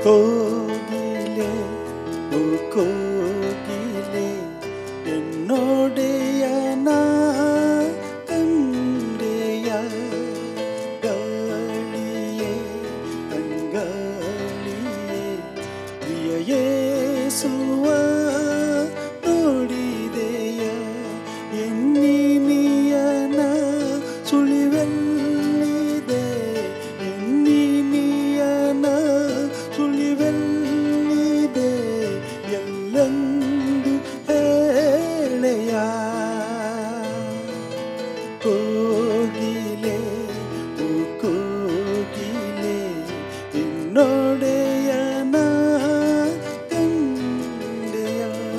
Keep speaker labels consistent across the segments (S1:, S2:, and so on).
S1: ಕೋಗಿಲೆ ಓ ಕೋಗಿಲೆ என்னோடையன கண்டைய ಗಾಳಿಯೇ ತಂಗಾಳಿಯೇ ಪ್ರಿಯ ಯೇಸುವ ನೋಡಿದೆಯ ಎನ್ನಿನಿಯನ ಸುಳಿವೆಲ್ಲಿದೆ ಎನ್ನಿನಿಯನ ಸುಳಿವೆಲ್ಲಿದೆ ಎಲ್ಲೆಂದು ಹೇಳೆಯ ಕೋಗಿಲೆ ಓ ಕೋಗಿಲೆ എന്നോടെയന കണ്ടയ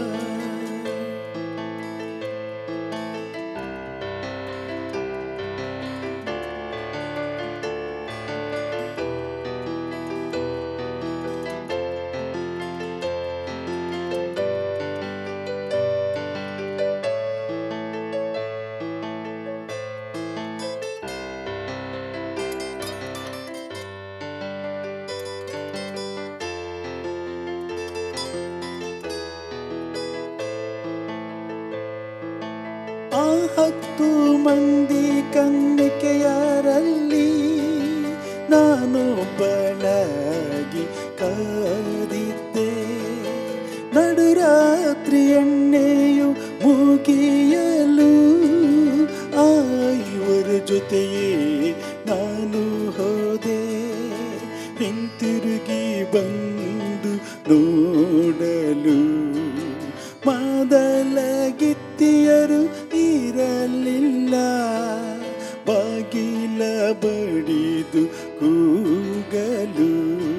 S1: ಆ ಹತ್ತು ಮಂದಿ ಕನ್ನಿಕೆಯರಲ್ಲಿ ನಾನೊಬ್ಬಳಾಗಿ ಕಾದಿದ್ದೆ ನಡುರಾತ್ರಿ ಎಣ್ಣೆಯು ಮುಗಿಯಲು ಆ ಇವರ ಜೊತೆಯೇ ನಾನು ಹೋದೆ ಹಿಂತಿರುಗಿ ಬಂದು ನೋಡಲು ಮೊದಲ ಗಿತ್ತಿಯರು ಇರಲಿಲ್ಲ ಬಾಗಿಲ ಬಡಿದು ಕೂಗಲು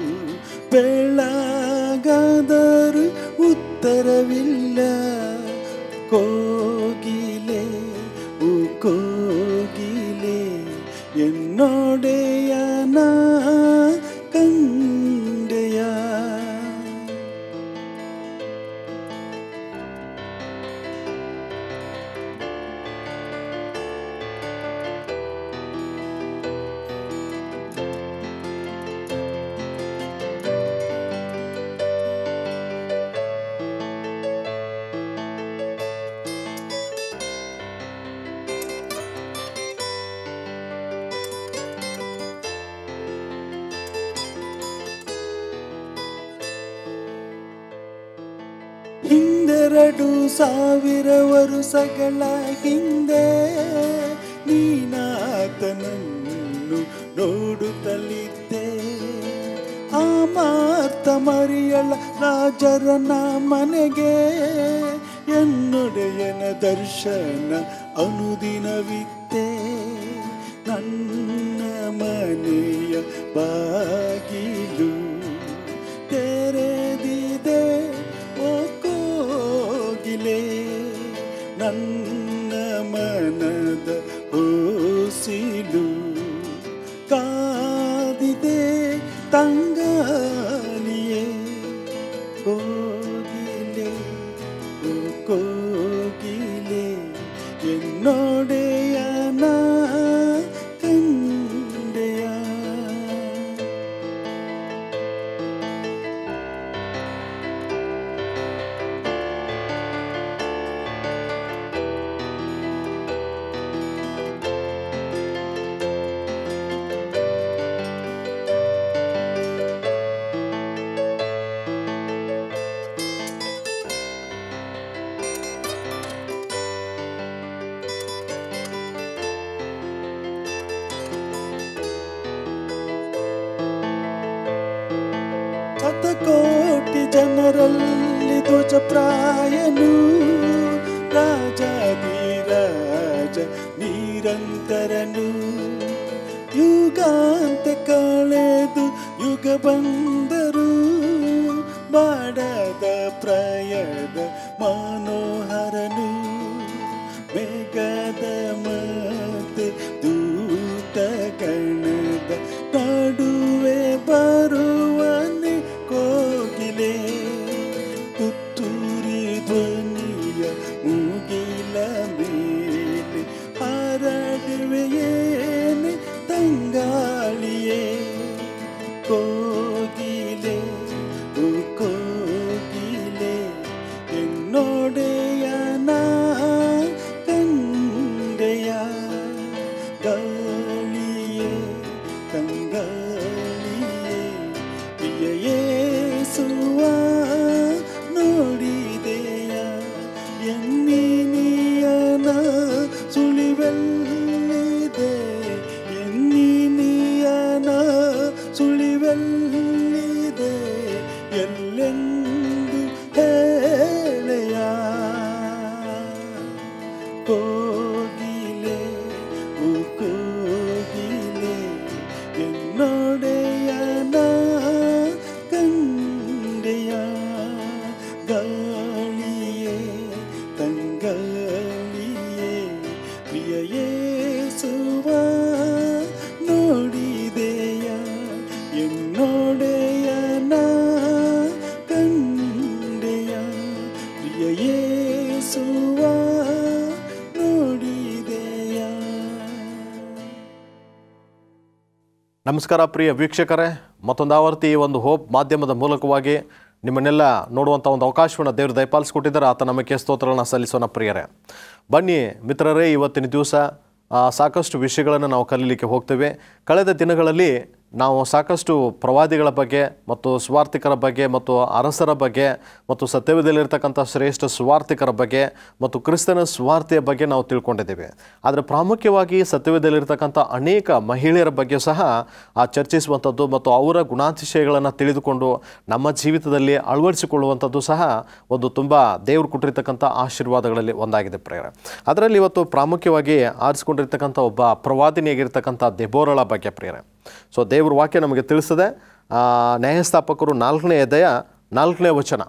S1: ಬೆಳಗಾದರೂ ಉತ್ತರವಿಲ್ಲ ಕೋಗಿಲೆ ಓ ಕೋಗಿಲೆ என்னோடையன கண்டைய ಹಿಂದೆರಡು ಸಾವಿರ ವರುಷಗಳ ಹಿಂದೆ ನೀನಾತನನ್ನು ನೋಡುತ್ತಲಿದ್ದೆ ಆ ಮಾರ್ತ ಮರಿಯಳ ರಾಜರನ ಮನೆಗೆ ಎನ್ನೊಡೆಯನ ದರ್ಶನ ಅನುದಿನವಿದ್ದೆ ನನ್ನ ಮನೆಯ ಬಾಗಿಲು ತೆರೆದಿದೆ ಓ ಕೋಗಿಲೆ ನನ್ನ ಮನದ ಹೋಸಿಲು ಕಾದಿದೆ ತಂಗಾಳಿಯೇ ಕೋಗಿಲೆ ಓ ಕೋಗಿಲೆ என்னோடையன கண்டைய ಶತಕೋಟಿ ಜನರಲ್ಲಿ ಧ್ವಜಪ್ರಾಯನು ರಾಜಾಧಿರಾಜ ನಿರಂತರನು ಯುಗಾಂತ ಕಳೆದು ಯುಗ ಬಂದರು ಬಾಡದ ಪ್ರಯದ ಮನೋಹರನು ಮೇಘದ ಮತ್ತೆ ದೂತ ಗಣದ ನಡುವೆ ಬರುವನೆ ಕೋಗಿಲೆ ತುತ್ತೂರಿ ಧ್ವನಿಯ ಮುಗಿಲ ಮೇಲೆ ಹರಡುವೆಯೇನೆ ತಂಗಾಳಿಯೇ ಕೋಗಿಲೆ ಕಂಡೆಯ ಗಾಳಿಯೇ ತಂಗಾಳಿಯೇ ಪ್ರಿಯ ಯೇಸುವ ನೋಡಿದೆಯ ಎನ್ನಿನಿಯನ ಸುಳಿವೆಲ್ಲಿದೆ ಎನ್ನಿನಿಯನ ಸುಳಿವೆಲ್ಲಿದೆ ಎಲ್ಲೆಂದು ಹೇಳೆಯ ಕೋಗಿಲೆ ಕೋಗಿಲೆ എന്നോടെയന കണ്ടയ ഗാളിയെ തങ്കാളിയെ പ്രിയയേസുവ നോടിതേയ എന്നോടെയന കണ്ടയ പ്രിയയേസുവ ನೋಡಿದೆಯ
S2: ನಮಸ್ಕಾರ ಪ್ರಿಯ ವೀಕ್ಷಕರೇ ಮತ್ತೊಂದು ಆವರ್ತಿ ಈ ಒಂದು ಹೋಪ್ ಮಾಧ್ಯಮದ ಮೂಲಕವಾಗಿ ನಿಮ್ಮನ್ನೆಲ್ಲ ನೋಡುವಂಥ ಒಂದು ಅವಕಾಶವನ್ನು ದೇವರು ದಯಪಾಲಿಸ್ಕೊಟ್ಟಿದ್ದಾರೆ ಆತ ನಮಗೆ ಸ್ತೋತ್ರಗಳನ್ನ ಸಲ್ಲಿಸೋಣ ಪ್ರಿಯರೇ ಬನ್ನಿ ಮಿತ್ರರೇ ಇವತ್ತಿನ ದಿವಸ ಆ, ಸಾಕಷ್ಟು ವಿಷಯಗಳನ್ನು ನಾವು ಕಲೀಲಿಕ್ಕೆ ಹೋಗ್ತೇವೆ ಕಳೆದ ದಿನಗಳಲ್ಲಿ ನಾವು ಸಾಕಷ್ಟು ಪ್ರವಾದಿಗಳ ಬಗ್ಗೆ ಮತ್ತು ಸ್ವಾರ್ಥಿಕರ ಬಗ್ಗೆ ಮತ್ತು ಅರಸರ ಬಗ್ಗೆ ಮತ್ತು ಸತ್ಯವೇದಲ್ಲಿರ್ತಕ್ಕಂಥ ಶ್ರೇಷ್ಠ ಸ್ವಾರ್ಥಿಕರ ಬಗ್ಗೆ ಮತ್ತು ಕ್ರಿಸ್ತನ ಸ್ವಾರ್ಥಿಯ ಬಗ್ಗೆ ನಾವು ತಿಳ್ಕೊಂಡಿದ್ದೇವೆ ಆದರೆ ಪ್ರಾಮುಖ್ಯವಾಗಿ ಸತ್ಯವೇದಲ್ಲಿರ್ತಕ್ಕಂಥ ಅನೇಕ ಮಹಿಳೆಯರ ಬಗ್ಗೆ ಸಹ ಆ ಚರ್ಚಿಸುವಂಥದ್ದು ಮತ್ತು ಅವರ ಗುಣಾತಿಶಯಗಳನ್ನು ತಿಳಿದುಕೊಂಡು ನಮ್ಮ ಜೀವಿತದಲ್ಲಿ ಅಳವಡಿಸಿಕೊಳ್ಳುವಂಥದ್ದು ಸಹ ಒಂದು ತುಂಬ ದೇವರು ಕೊಟ್ಟಿರ್ತಕ್ಕಂಥ ಆಶೀರ್ವಾದಗಳಲ್ಲಿ ಒಂದಾಗಿದೆ ಪ್ರೇರ ಅದರಲ್ಲಿ ಇವತ್ತು ಪ್ರಾಮುಖ್ಯವಾಗಿ ಆರಿಸಿಕೊಂಡಿರ್ತಕ್ಕಂಥ ಒಬ್ಬ ಪ್ರವಾದಿನಿಯಾಗಿರ್ತಕ್ಕಂಥ ದೆಬೋರಳ ಬಗ್ಗೆ ಪ್ರೇರೆ ಸೊ ದೇವ್ರ ವಾಕ್ಯ ನಮಗೆ ತಿಳಿಸ್ತದೆ ಆ, ನ್ಯಾಯಸ್ಥಾಪಕರು ನಾಲ್ಕನೇ ಅಧ್ಯಾಯ ನಾಲ್ಕನೇ ವಚನ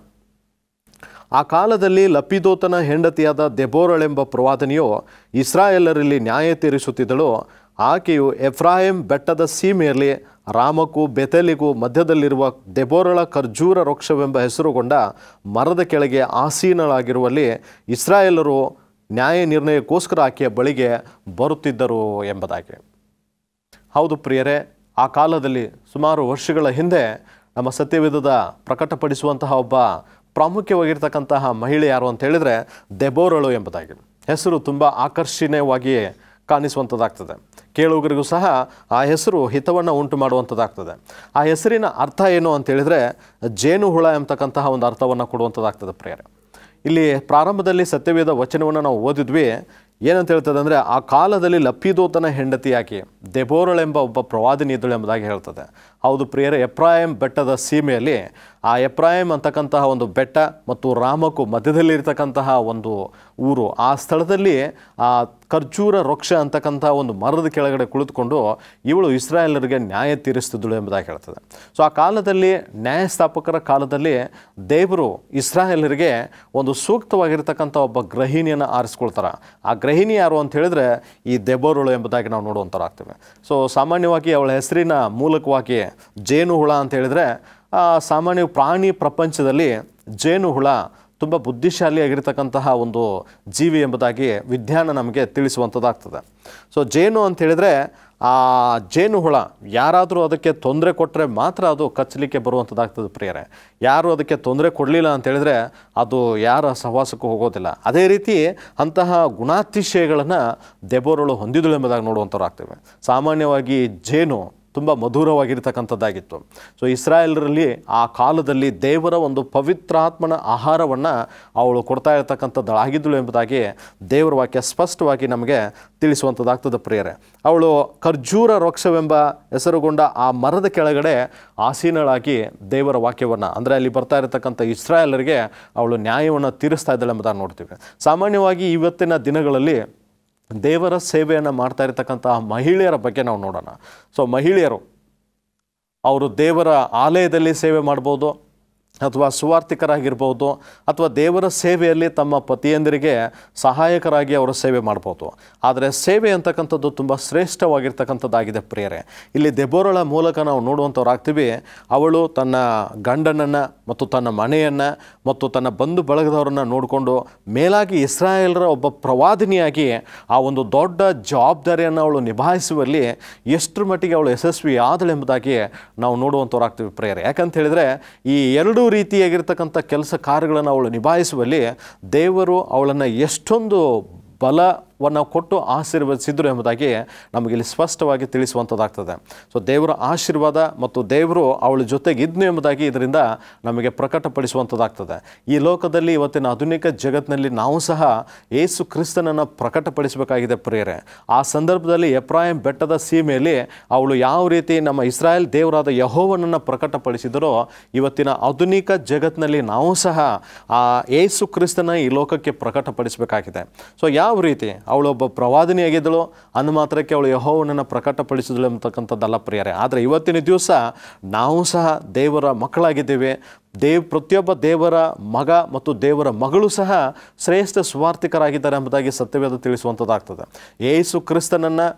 S2: ಆ ಕಾಲದಲ್ಲಿ ಲಪಿದೋತನ ಹೆಂಡತಿಯಾದ ದೆಬೋರಳೆಂಬ ಪ್ರವಾದನೆಯು ಇಸ್ರಾಯೇಲರಲ್ಲಿ ನ್ಯಾಯ ತೀರಿಸುತ್ತಿದ್ದಳು ಆಕೆಯು ಎಫ್ರಾಯಿಂ ಬೆಟ್ಟದ ಸೀಮೆಯಲ್ಲಿ ರಾಮಕ್ಕೂ ಬೆತೆಲಿಗೂ ಮಧ್ಯದಲ್ಲಿರುವ ದೆಬೋರಳ ಖರ್ಜೂರ ವೃಕ್ಷವೆಂಬ ಹೆಸರುಗೊಂಡ ಮರದ ಕೆಳಗೆ ಆಸೀನಳಾಗಿರುವಲ್ಲಿ ಇಸ್ರಾಯೇಲರು ನ್ಯಾಯ ನಿರ್ಣಯಕ್ಕೋಸ್ಕರ ಆಕೆಯ ಬಳಿಗೆ ಬರುತ್ತಿದ್ದರು ಎಂಬುದಾಗಿ ಹೌದು ಪ್ರಿಯರೇ ಆ ಕಾಲದಲ್ಲಿ ಸುಮಾರು ವರ್ಷಗಳ ಹಿಂದೆ ನಮ್ಮ ಸತ್ಯವೇದದ ಪ್ರಕಟಪಡಿಸುವಂತಹ ಒಬ್ಬ ಪ್ರಾಮುಖ್ಯವಾಗಿರ್ತಕ್ಕಂತಹ ಮಹಿಳೆ ಯಾರು ಅಂತ ಹೇಳಿದರೆ ದೆಬೋರಳು ಎಂಬುದಾಗಿ ಹೆಸರು ತುಂಬ ಆಕರ್ಷಣೀಯವಾಗಿ ಕಾಣಿಸುವಂಥದ್ದಾಗ್ತದೆ ಕೇಳುಗರಿಗೂ ಸಹ ಆ ಹೆಸರು ಹಿತವನ್ನು ಉಂಟು ಮಾಡುವಂಥದ್ದಾಗ್ತದೆ ಆ ಹೆಸರಿನ ಅರ್ಥ ಏನು ಅಂತ ಹೇಳಿದರೆ ಜೇನುಹುಳ ಎಂಬತಕ್ಕಂತಹ ಒಂದು ಅರ್ಥವನ್ನು ಕೊಡುವಂಥದ್ದಾಗ್ತದೆ ಪ್ರಿಯರೇ ಇಲ್ಲಿ ಪ್ರಾರಂಭದಲ್ಲಿ ಸತ್ಯವೇದ ವಚನವನ್ನು ನಾವು ಓದಿದ್ವಿ ಏನಂತ ಹೇಳ್ತದೆ ಅಂದರೆ ಆ ಕಾಲದಲ್ಲಿ ಲಪ್ಪಿದೋತನ ಹೆಂಡತಿಯಾಗಿ ದೆಬೋರಳೆಂಬ ಒಬ್ಬ ಪ್ರವಾದಿನಿ ಇದ್ದಳು ಎಂಬುದಾಗಿ ಹೇಳ್ತದೆ ಹೌದು ಪ್ರಿಯರೇ ಎಪ್ರಾಯಂ ಬೆಟ್ಟದ ಸೀಮೆಯಲ್ಲಿ ಆ ಎಪ್ರಾಯಂ ಅಂತಕ್ಕಂತಹ ಒಂದು ಬೆಟ್ಟ ಮತ್ತು ರಾಮಕ್ಕೂ ಮಧ್ಯದಲ್ಲಿರ್ತಕ್ಕಂತಹ ಒಂದು ಊರು ಆ ಸ್ಥಳದಲ್ಲಿ ಆ ಖರ್ಜೂರ ವೃಕ್ಷ ಅಂತಕ್ಕಂಥ ಒಂದು ಮರದ ಕೆಳಗಡೆ ಕುಳಿತುಕೊಂಡು ಇವಳು ಇಸ್ರಾಯೇಲರಿಗೆ ನ್ಯಾಯ ತೀರಿಸ್ತಿದ್ದಳು ಎಂಬುದಾಗಿ ಹೇಳ್ತದೆ ಸೊ ಆ ಕಾಲದಲ್ಲಿ ನ್ಯಾಯಸ್ಥಾಪಕರ ಕಾಲದಲ್ಲಿ ದೇವರು ಇಸ್ರಾಯೇಲರಿಗೆ ಒಂದು ಸೂಕ್ತವಾಗಿರ್ತಕ್ಕಂಥ ಒಬ್ಬ ಗೃಹಿಣಿಯನ್ನು ಆರಿಸ್ಕೊಳ್ತಾರೆ ಆ ಗೃಹಿಣಿ ಯಾರು ಅಂತ ಹೇಳಿದ್ರೆ ಈ ದೆಬೋರುಳು ಎಂಬುದಾಗಿ ನಾವು ನೋಡುವಂಥರಾಗ್ತೇವೆ ಸೊ ಸಾಮಾನ್ಯವಾಗಿ ಅವಳ ಹೆಸರಿನ ಮೂಲಕವಾಗಿ ಜೇನುಹುಳ ಅಂತ ಹೇಳಿದ್ರೆ ಆ, ಸಾಮಾನ್ಯ ಪ್ರಾಣಿ ಪ್ರಪಂಚದಲ್ಲಿ ಜೇನುಹುಳ ತುಂಬ ಬುದ್ಧಿಶಾಲಿಯಾಗಿರ್ತಕ್ಕಂತಹ ಒಂದು ಜೀವಿ ಎಂಬುದಾಗಿ ವಿಜ್ಞಾನ ನಮಗೆ ತಿಳಿಸುವಂಥದ್ದಾಗ್ತದೆ ಸೊ ಜೇನು ಅಂತ ಹೇಳಿದರೆ ಆ ಜೇನುಹುಳ ಯಾರಾದರೂ ಅದಕ್ಕೆ ತೊಂದರೆ ಕೊಟ್ಟರೆ ಮಾತ್ರ ಅದು ಕಚ್ಚಲಿಕ್ಕೆ ಬರುವಂಥದ್ದಾಗ್ತದೆ ಪ್ರಿಯರೇ ಯಾರು ಅದಕ್ಕೆ ತೊಂದರೆ ಕೊಡಲಿಲ್ಲ ಅಂತ ಹೇಳಿದ್ರೆ ಅದು ಯಾರ ಸಹವಾಸಕ್ಕೂ ಹೋಗೋದಿಲ್ಲ ಅದೇ ರೀತಿ ಅಂತಹ ಗುಣಾತಿಶಯಗಳನ್ನು ದೆಬೋರಳು ಹೊಂದಿದಳು ಎಂಬುದಾಗಿ ನೋಡುವಂಥವ್ರು ಆಗ್ತೇವೆ ಸಾಮಾನ್ಯವಾಗಿ ಜೇನು ತುಂಬ ಮಧುರವಾಗಿರ್ತಕ್ಕಂಥದ್ದಾಗಿತ್ತು ಸೊ ಇಸ್ರಾಯೇಲರಲ್ಲಿ ಆ ಕಾಲದಲ್ಲಿ ದೇವರ ಒಂದು ಪವಿತ್ರಾತ್ಮನ ಆಹಾರವನ್ನು ಅವಳು ಕೊಡ್ತಾ ಇರತಕ್ಕಂಥದ್ದಾಗಿದ್ದಳು ಎಂಬುದಾಗಿ ದೇವರ ವಾಕ್ಯ ಸ್ಪಷ್ಟವಾಗಿ ನಮಗೆ ತಿಳಿಸುವಂಥದ್ದಾಗ್ತದೆ ಪ್ರಿಯರೇ ಅವಳು ಖರ್ಜೂರ ವೃಕ್ಷವೆಂಬ ಹೆಸರುಗೊಂಡ ಆ ಮರದ ಕೆಳಗಡೆ ಆಸೀನಳಾಗಿ ದೇವರ ವಾಕ್ಯವನ್ನು ಅಂದರೆ ಅಲ್ಲಿ ಬರ್ತಾ ಇರತಕ್ಕಂಥ ಇಸ್ರಾಯೇಲರಿಗೆ ಅವಳು ನ್ಯಾಯವನ್ನು ತೀರಿಸ್ತಾ ಇದ್ದಾಳೆ ಎಂಬುದಾಗಿ ನೋಡ್ತೀವಿ ಸಾಮಾನ್ಯವಾಗಿ ಇವತ್ತಿನ ದಿನಗಳಲ್ಲಿ ದೇವರ ಸೇವೆಯನ್ನು ಮಾಡ್ತಾ ಇರತಕ್ಕಂತಹ ಮಹಿಳೆಯರ ಬಗ್ಗೆ ನಾವು ನೋಡೋಣ ಸೊ ಮಹಿಳೆಯರು ಅವರು ದೇವರ ಆಲಯದಲ್ಲಿ ಸೇವೆ ಮಾಡ್ಬೋದು ಅಥವಾ ಸುವಾರ್ಥಿಕರಾಗಿರ್ಬೋದು ಅಥವಾ ದೇವರ ಸೇವೆಯಲ್ಲಿ ತಮ್ಮ ಪತಿಯಂದರಿಗೆ ಸಹಾಯಕರಾಗಿ ಅವರ ಸೇವೆ ಮಾಡ್ಬೋದು ಆದರೆ ಸೇವೆ ಅಂತಕ್ಕಂಥದ್ದು ತುಂಬ ಶ್ರೇಷ್ಠವಾಗಿರ್ತಕ್ಕಂಥದ್ದಾಗಿದೆ ಪ್ರಿಯರೇ ಇಲ್ಲಿ ದೆಬೋರಳ ಮೂಲಕ ನಾವು ನೋಡುವಂಥವ್ರಾಗ್ತೀವಿ ಅವಳು ತನ್ನ ಗಂಡನನ್ನು ಮತ್ತು ತನ್ನ ಮನೆಯನ್ನು ಮತ್ತು ತನ್ನ ಬಂಧು ಬಳಗದವರನ್ನು ನೋಡಿಕೊಂಡು ಮೇಲಾಗಿ ಇಸ್ರಾಯೇಲರ ಒಬ್ಬ ಪ್ರವಾದಿನಿಯಾಗಿ ಆ ಒಂದು ದೊಡ್ಡ ಜವಾಬ್ದಾರಿಯನ್ನು ಅವಳು ನಿಭಾಯಿಸುವಲ್ಲಿ ಎಷ್ಟರ ಮಟ್ಟಿಗೆ ಅವಳು ಯಶಸ್ವಿ ಆದಳೆಂಬುದಾಗಿ ನಾವು ನೋಡುವಂಥವ್ರಾಗ್ತೀವಿ ಪ್ರೇಯರ್ ಯಾಕಂತ ಹೇಳಿದರೆ ಈ ಎರಡೂ ರೀತಿಯಾಗಿರ್ತಕ್ಕಂಥ ಕೆಲಸ ಕಾರ್ಯಗಳನ್ನು ಅವಳು ನಿಭಾಯಿಸುವಲ್ಲಿ ದೇವರು ಅವಳನ್ನು ಎಷ್ಟೊಂದು ಬಲ ವನ್ನು ಕೊಟ್ಟು ಆಶೀರ್ವದಿಸಿದ್ರು ಎಂಬುದಾಗಿ ನಮಗೆ ಇಲ್ಲಿ ಸ್ಪಷ್ಟವಾಗಿ ತಿಳಿಸುವಂಥದ್ದಾಗ್ತದೆ ಸೊ ದೇವರ ಆಶೀರ್ವಾದ ಮತ್ತು ದೇವರು ಅವಳ ಜೊತೆಗೆ ಇದ್ನು ಎಂಬುದಾಗಿ ಇದರಿಂದ ನಮಗೆ ಪ್ರಕಟಪಡಿಸುವಂಥದ್ದಾಗ್ತದೆ ಈ ಲೋಕದಲ್ಲಿ ಇವತ್ತಿನ ಆಧುನಿಕ ಜಗತ್ತಿನಲ್ಲಿ ನಾವು ಸಹ ಏಸು ಕ್ರಿಸ್ತನನ್ನು ಪ್ರಕಟಪಡಿಸಬೇಕಾಗಿದೆ ಪ್ರಿಯರೇ ಆ ಸಂದರ್ಭದಲ್ಲಿ ಎಪ್ರಾಯಂ ಬೆಟ್ಟದ ಸೀಮೆಯಲ್ಲಿ ಅವಳು ಯಾವ ರೀತಿ ನಮ್ಮ ಇಸ್ರಾಯೇಲ್ ದೇವರಾದ ಯಹೋವನನ್ನು ಪ್ರಕಟಪಡಿಸಿದರೋ ಇವತ್ತಿನ ಆಧುನಿಕ ಜಗತ್ತಿನಲ್ಲಿ ನಾವು ಸಹ ಆ ಏಸು ಕ್ರಿಸ್ತನ ಈ ಲೋಕಕ್ಕೆ ಪ್ರಕಟಪಡಿಸಬೇಕಾಗಿದೆ ಸೊ ಯಾವ ರೀತಿ ಅವಳು ಒಬ್ಬ ಪ್ರವಾದಿನಿಯಾಗಿದ್ದಳು ಅಂದ ಮಾತ್ರಕ್ಕೆ ಅವಳು ಯಹೋವನನ್ನು ಪ್ರಕಟಪಡಿಸಿದಳು ಎಂಬತಕ್ಕಂಥದ್ದಲ್ಲ ಪ್ರಿಯರೇ ಆದರೆ ಇವತ್ತಿನ ದಿವಸ ನಾವು ಸಹ ದೇವರ ಮಕ್ಕಳಾಗಿದ್ದೇವೆ ದೇವ್ ಪ್ರತಿಯೊಬ್ಬ ದೇವರ ಮಗ ಮತ್ತು ದೇವರ ಮಗಳು ಸಹ ಶ್ರೇಷ್ಠ ಸುವಾರ್ಥಿಕರಾಗಿದ್ದಾರೆ ಎಂಬುದಾಗಿ ಸತ್ಯವೇದ ತಿಳಿಸುವಂಥದ್ದಾಗ್ತದೆ ಏಸು ಕ್ರಿಸ್ತನನ್ನು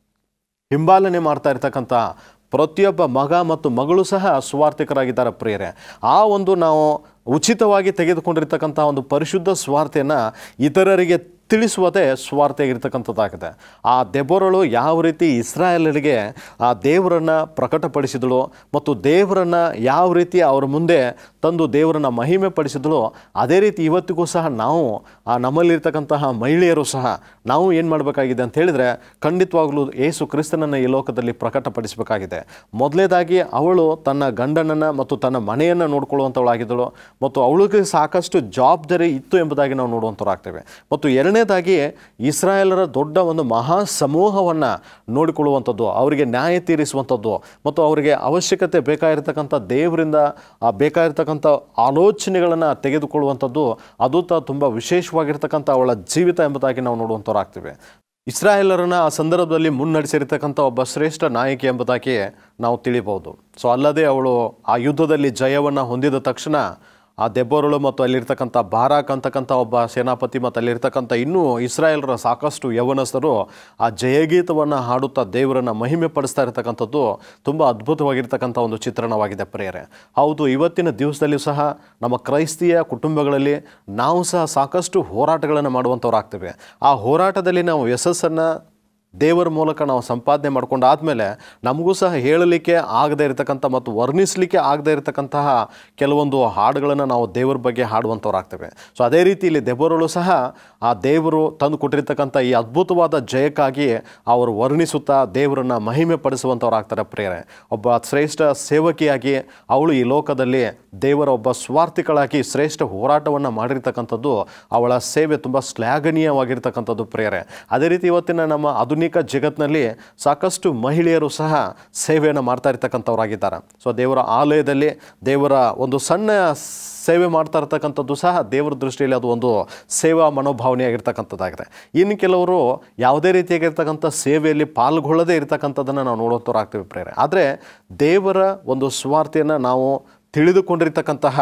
S2: ಹಿಂಬಾಲನೆ ಮಾಡ್ತಾ ಇರ್ತಕ್ಕಂಥ ಪ್ರತಿಯೊಬ್ಬ ಮಗ ಮತ್ತು ಮಗಳು ಸಹ ಸುವಾರ್ಥಿಕರಾಗಿದ್ದಾರೆ ಪ್ರಿಯರೇ ಆ ಒಂದು ನಾವು ಉಚಿತವಾಗಿ ತೆಗೆದುಕೊಂಡಿರ್ತಕ್ಕಂಥ ಒಂದು ಪರಿಶುದ್ಧ ಸ್ವಾರ್ಥೆಯನ್ನು ಇತರರಿಗೆ ತಿಳಿಸುವುದೇ ಸ್ವಾರ್ಥಿಯಾಗಿರ್ತಕ್ಕಂಥದ್ದಾಗಿದೆ ಆ ದೆಬೋರಳು ಯಾವ ರೀತಿ ಇಸ್ರಾಯೇಲರಿಗೆ ಆ ದೇವರನ್ನು ಪ್ರಕಟಪಡಿಸಿದಳು ಮತ್ತು ದೇವರನ್ನು ಯಾವ ರೀತಿ ಅವರ ಮುಂದೆ ತಂದು ದೇವರನ್ನು ಮಹಿಮೆ ಪಡಿಸಿದಳು ಅದೇ ರೀತಿ ಇವತ್ತಿಗೂ ಸಹ ನಾವು ಆ ನಮ್ಮಲ್ಲಿರ್ತಕ್ಕಂತಹ ಮಹಿಳೆಯರು ಸಹ ನಾವು ಏನು ಮಾಡಬೇಕಾಗಿದೆ ಅಂತ ಹೇಳಿದರೆ ಖಂಡಿತವಾಗಲೂ ಏಸು ಕ್ರಿಸ್ತನನ್ನು ಈ ಲೋಕದಲ್ಲಿ ಪ್ರಕಟಪಡಿಸಬೇಕಾಗಿದೆ ಮೊದಲೇದಾಗಿ ಅವಳು ತನ್ನ ಗಂಡನನ್ನು ಮತ್ತು ತನ್ನ ಮನೆಯನ್ನು ನೋಡ್ಕೊಳ್ಳುವಂಥವಳಾಗಿದ್ದಳು ಮತ್ತು ಅವಳಿಗೆ ಸಾಕಷ್ಟು ಜವಾಬ್ದಾರಿ ಇತ್ತು ಎಂಬುದಾಗಿ ನಾವು ನೋಡುವಂಥವ್ರಾಗ್ತೇವೆ ಮತ್ತು ಎರಡನೇದಾಗಿ ಇಸ್ರಾಯೇಲರ ದೊಡ್ಡ ಒಂದು ಮಹಾ ಸಮೂಹವನ್ನು ನೋಡಿಕೊಳ್ಳುವಂಥದ್ದು ಅವರಿಗೆ ನ್ಯಾಯ ತೀರಿಸುವಂಥದ್ದು ಮತ್ತು ಅವರಿಗೆ ಅವಶ್ಯಕತೆ ಬೇಕಾಗಿರ್ತಕ್ಕಂಥ ದೇವರಿಂದ ಆ ಬೇಕಾಗಿರ್ತಕ್ಕಂಥ ಆಲೋಚನೆಗಳನ್ನು ತೆಗೆದುಕೊಳ್ಳುವಂಥದ್ದು ಅದು ತ ತುಂಬ ವಿಶೇಷವಾಗಿರ್ತಕ್ಕಂಥ ಅವಳ ಜೀವಿತ ಎಂಬುದಾಗಿ ನಾವು ನೋಡುವಂಥವ್ರಾಗ್ತೇವೆ ಇಸ್ರಾಯೇಲರನ್ನ ಆ ಸಂದರ್ಭದಲ್ಲಿ ಮುನ್ನಡೆಸಿರ್ತಕ್ಕಂಥ ಒಬ್ಬ ಶ್ರೇಷ್ಠ ನಾಯಕಿ ಎಂಬುದಾಗಿ ನಾವು ತಿಳಿಬಹುದು ಸೊ ಅಲ್ಲದೆ ಅವಳು ಆ ಯುದ್ಧದಲ್ಲಿ ಜಯವನ್ನು ಹೊಂದಿದ ತಕ್ಷಣ ಆ ದೆಬೋರಳು ಮತ್ತು ಅಲ್ಲಿರ್ತಕ್ಕಂಥ ಬಾರಾಕ್ ಅಂತಕ್ಕಂಥ ಒಬ್ಬ ಸೇನಾಪತಿ ಮತ್ತು ಅಲ್ಲಿರ್ತಕ್ಕಂಥ ಇನ್ನೂ ಇಸ್ರಾಯೇಲರ ಸಾಕಷ್ಟು ಯವನಸ್ಥರು ಆ ಜಯಗೀತವನ್ನು ಹಾಡುತ್ತಾ ದೇವರನ್ನು ಮಹಿಮೆ ಪಡಿಸ್ತಾ ಇರತಕ್ಕಂಥದ್ದು ತುಂಬ ಅದ್ಭುತವಾಗಿರ್ತಕ್ಕಂಥ ಒಂದು ಚಿತ್ರಣವಾಗಿದೆ ಪ್ರೇಯರೆ ಹೌದು ಇವತ್ತಿನ ದಿವಸದಲ್ಲಿ ಸಹ ನಮ್ಮ ಕ್ರೈಸ್ತಿಯ ಕುಟುಂಬಗಳಲ್ಲಿ ನಾವು ಸಹ ಸಾಕಷ್ಟು ಹೋರಾಟಗಳನ್ನು ಮಾಡುವಂಥವ್ರಾಗ್ತೇವೆ ಆ ಹೋರಾಟದಲ್ಲಿ ನಾವು ಯಶಸ್ಸನ್ನು ದೇವರ ಮೂಲಕ ನಾವು ಸಂಪಾದನೆ ಮಾಡ್ಕೊಂಡು ಆದಮೇಲೆ ನಮಗೂ ಸಹ ಹೇಳಲಿಕ್ಕೆ ಆಗದೇ ಇರತಕ್ಕಂಥ ಮತ್ತು ವರ್ಣಿಸಲಿಕ್ಕೆ ಆಗದೇ ಇರತಕ್ಕಂತಹ ಕೆಲವೊಂದು ಹಾಡುಗಳನ್ನು ನಾವು ದೇವರ ಬಗ್ಗೆ ಹಾಡುವಂಥವ್ರಾಗ್ತೇವೆ ಸೊ ಅದೇ ರೀತಿ ಇಲ್ಲಿ ದೆಬೋರಳು ಸಹ ಆ ದೇವರು ತಂದು ಕೊಟ್ಟಿರ್ತಕ್ಕಂಥ ಈ ಅದ್ಭುತವಾದ ಜಯಕ್ಕಾಗಿ ಅವರು ವರ್ಣಿಸುತ್ತಾ ದೇವರನ್ನು ಮಹಿಮೆ ಪಡಿಸುವಂಥವ್ರಾಗ್ತಾರೆ ಪ್ರೇರೆ ಒಬ್ಬ ಶ್ರೇಷ್ಠ ಸೇವಕಿಯಾಗಿ ಅವಳು ಈ ಲೋಕದಲ್ಲಿ ದೇವರ ಒಬ್ಬ ಸ್ವಾರ್ಥಿಗಳಾಗಿ ಶ್ರೇಷ್ಠ ಹೋರಾಟವನ್ನು ಮಾಡಿರ್ತಕ್ಕಂಥದ್ದು ಅವಳ ಸೇವೆ ತುಂಬ ಶ್ಲಾಘನೀಯವಾಗಿರ್ತಕ್ಕಂಥದ್ದು ಪ್ರೇರೆ ಅದೇ ರೀತಿ ಇವತ್ತಿನ ನಮ್ಮ ಆಧುನಿಕ ಜಗತ್ತಿನಲ್ಲಿ ಸಾಕಷ್ಟು ಮಹಿಳೆಯರು ಸಹ ಸೇವೆಯನ್ನು ಮಾಡ್ತಾ ಇರ್ತಕ್ಕಂಥವ್ರಾಗಿದ್ದಾರೆ ಸೊ ದೇವರ ಆಲಯದಲ್ಲಿ ದೇವರ ಒಂದು ಸಣ್ಣ ಸೇವೆ ಮಾಡ್ತಾ ಇರ್ತಕ್ಕಂಥದ್ದು ಸಹ ದೇವರ ದೃಷ್ಟಿಯಲ್ಲಿ ಅದು ಒಂದು ಸೇವಾ ಮನೋಭಾವನೆಯಾಗಿರ್ತಕ್ಕಂಥದ್ದಾಗಿದೆ ಇನ್ನು ಕೆಲವರು ಯಾವುದೇ ರೀತಿಯಾಗಿರ್ತಕ್ಕಂಥ ಸೇವೆಯಲ್ಲಿ ಪಾಲ್ಗೊಳ್ಳದೇ ಇರತಕ್ಕಂಥದ್ದನ್ನು ನಾವು ನೋಡುವಂಥವ್ರಾಗ್ತೀವಿ ಪ್ರೇರೆ ಆದರೆ ದೇವರ ಒಂದು ಸ್ವಾರ್ಥೆಯನ್ನು ನಾವು ತಿಳಿದುಕೊಂಡಿರ್ತಕ್ಕಂತಹ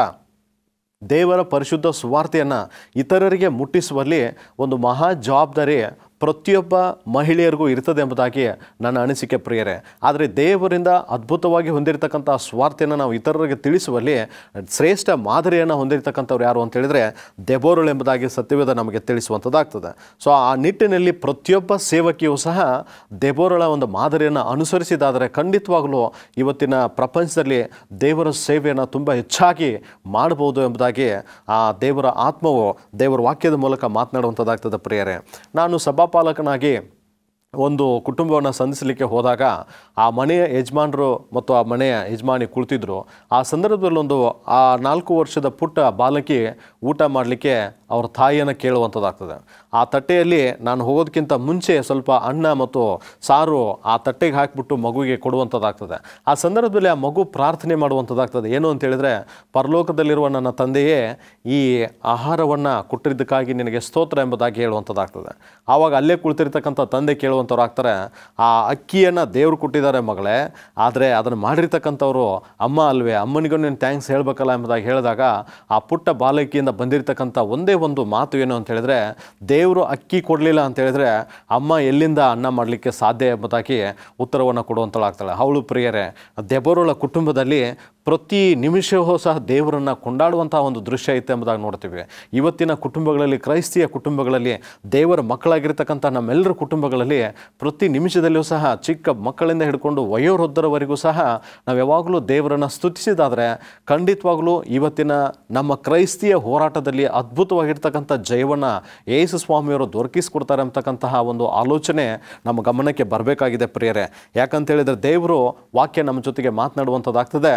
S2: ದೇವರ ಪರಿಶುದ್ಧ ಸುವಾರ್ತೆಯನ್ನು ಇತರರಿಗೆ ಮುಟ್ಟಿಸುವಲ್ಲಿ ಒಂದು ಮಹಾ ಜವಾಬ್ದಾರಿ ಪ್ರತಿಯೊಬ್ಬ ಮಹಿಳೆಯರಿಗೂ ಇರ್ತದೆ ಎಂಬುದಾಗಿ ನನ್ನ ಅನಿಸಿಕೆ ಪ್ರಿಯರೇ ಆದರೆ ದೇವರಿಂದ ಅದ್ಭುತವಾಗಿ ಹೊಂದಿರತಕ್ಕಂಥ ಸ್ವಾರ್ಥೆಯನ್ನು ನಾವು ಇತರರಿಗೆ ತಿಳಿಸುವಲ್ಲಿ ಶ್ರೇಷ್ಠ ಮಾದರಿಯನ್ನು ಹೊಂದಿರತಕ್ಕಂಥವ್ರು ಯಾರು ಅಂತ ಹೇಳಿದರೆ ದೆಬೋರಳು ಎಂಬುದಾಗಿ ಸತ್ಯವೇದ ನಮಗೆ ತಿಳಿಸುವಂಥದ್ದಾಗ್ತದೆ ಸೊ ಆ ನಿಟ್ಟಿನಲ್ಲಿ ಪ್ರತಿಯೊಬ್ಬ ಸೇವಕಿಯೂ ಸಹ ದೆಬೋರಳ ಒಂದು ಮಾದರಿಯನ್ನು ಅನುಸರಿಸಿದಾದರೆ ಖಂಡಿತವಾಗಲೂ ಇವತ್ತಿನ ಪ್ರಪಂಚದಲ್ಲಿ ದೇವರ ಸೇವೆಯನ್ನು ತುಂಬ ಹೆಚ್ಚಾಗಿ ಮಾಡಬಹುದು ಎಂಬುದಾಗಿ ಆ ದೇವರ ಆತ್ಮವು ದೇವರ ವಾಕ್ಯದ ಮೂಲಕ ಮಾತನಾಡುವಂಥದ್ದಾಗ್ತದೆ ಪ್ರಿಯರೇ ನಾನು ಸಭಾಪಾಲಕನಾಗಿ ಒಂದು ಕುಟುಂಬವನ್ನು ಸಂಧಿಸಲಿಕ್ಕೆ ಹೋದಾಗ ಆ ಮನೆಯ ಯಜಮಾನರು ಮತ್ತು ಆ ಮನೆಯ ಯಜಮಾನಿ ಕುಳಿತಿದ್ರು ಆ ಸಂದರ್ಭದಲ್ಲಿ ಒಂದು ಆ ನಾಲ್ಕು ವರ್ಷದ ಪುಟ್ಟ ಬಾಲಕಿ ಊಟ ಮಾಡಲಿಕ್ಕೆ ಅವ್ರ ತಾಯಿಯನ್ನು ಕೇಳುವಂಥದ್ದಾಗ್ತದೆ ಆ ತಟ್ಟೆಯಲ್ಲಿ ನಾನು ಹೋಗೋದಕ್ಕಿಂತ ಮುಂಚೆ ಸ್ವಲ್ಪ ಅನ್ನ ಮತ್ತು ಸಾರು ಆ ತಟ್ಟೆಗೆ ಹಾಕಿಬಿಟ್ಟು ಮಗುವಿಗೆ ಕೊಡುವಂಥದ್ದಾಗ್ತದೆ ಆ ಸಂದರ್ಭದಲ್ಲಿ ಆ ಮಗು ಪ್ರಾರ್ಥನೆ ಮಾಡುವಂಥದ್ದಾಗ್ತದೆ ಏನು ಅಂತ ಹೇಳಿದ್ರೆ ಪರಲೋಕದಲ್ಲಿರುವ ನನ್ನ ತಂದೆಯೇ ಈ ಆಹಾರವನ್ನು ಕೊಟ್ಟಿದ್ದಕ್ಕಾಗಿ ನಿನಗೆ ಸ್ತೋತ್ರ ಎಂಬುದಾಗಿ ಹೇಳುವಂಥದ್ದಾಗ್ತದೆ ಆವಾಗ ಅಲ್ಲೇ ಕುಳಿತಿರ್ತಕ್ಕಂಥ ತಂದೆ ಕೇಳುವಂಥವ್ರು ಆಗ್ತಾರೆ ಆ ಅಕ್ಕಿಯನ್ನು ದೇವ್ರು ಕೊಟ್ಟಿದ್ದಾರೆ ಮಗಳೇ ಆದರೆ ಅದನ್ನು ಮಾಡಿರ್ತಕ್ಕಂಥವ್ರು ಅಮ್ಮ ಅಲ್ವೇ ಅಮ್ಮನಿಗೂ ನೀನು ಥ್ಯಾಂಕ್ಸ್ ಹೇಳಬೇಕಲ್ಲ ಎಂಬುದಾಗಿ ಹೇಳಿದಾಗ ಆ ಪುಟ್ಟ ಬಾಲಕಿಯಿಂದ ಬಂದಿರತಕ್ಕಂಥ ಒಂದೇ ಒಂದು ಮಾತು ಏನು ಅಂತ ಹೇಳಿದ್ರೆ ದೇವರು ಅಕ್ಕಿ ಕೊಡಲಿಲ್ಲ ಅಂತ ಹೇಳಿದ್ರೆ ಅಮ್ಮ ಎಲ್ಲಿಂದ ಅನ್ನ ಮಾಡಲಿಕ್ಕೆ ಸಾಧ್ಯ ಎಂಬುದಾಗಿ ಉತ್ತರವನ್ನು ಕೊಡುವಂಥಳಾಗ್ತಾಳೆ ಅವಳು ಪ್ರಿಯರೇ ದೆಬೋರಳ ಕುಟುಂಬದಲ್ಲಿ ಪ್ರತಿ ನಿಮಿಷವೂ ಸಹ ದೇವರನ್ನು ಕೊಂಡಾಡುವಂಥ ಒಂದು ದೃಶ್ಯ ಐತೆ ಎಂಬುದಾಗಿ ನೋಡ್ತೀವಿ ಇವತ್ತಿನ ಕುಟುಂಬಗಳಲ್ಲಿ ಕ್ರೈಸ್ತಿಯ ಕುಟುಂಬಗಳಲ್ಲಿ ದೇವರ ಮಕ್ಕಳಾಗಿರ್ತಕ್ಕಂಥ ನಮ್ಮೆಲ್ಲರ ಕುಟುಂಬಗಳಲ್ಲಿ ಪ್ರತಿ ನಿಮಿಷದಲ್ಲಿಯೂ ಸಹ ಚಿಕ್ಕ ಮಕ್ಕಳಿಂದ ಹಿಡ್ಕೊಂಡು ವಯೋವೃದ್ಧರವರೆಗೂ ಸಹ ನಾವು ಯಾವಾಗಲೂ ದೇವರನ್ನು ಸ್ತುತಿಸಿದಾದರೆ ಖಂಡಿತವಾಗಲೂ ಇವತ್ತಿನ ನಮ್ಮ ಕ್ರೈಸ್ತಿಯ ಹೋರಾಟದಲ್ಲಿ ಅದ್ಭುತವಾಗಿರ್ತಕ್ಕಂಥ ಜಯವನ್ನು ಯೇಸು ಸ್ವಾಮಿಯವರು ದೊರಕಿಸ್ಕೊಡ್ತಾರೆ ಅಂತಕ್ಕಂತಹ ಒಂದು ಆಲೋಚನೆ ನಮ್ಮ ಗಮನಕ್ಕೆ ಬರಬೇಕಾಗಿದೆ ಪ್ರಿಯರೇ ಯಾಕಂತ ಹೇಳಿದರೆ ದೇವರು ವಾಕ್ಯ ನಮ್ಮ ಜೊತೆಗೆ ಮಾತನಾಡುವಂಥದ್ದಾಗ್ತದೆ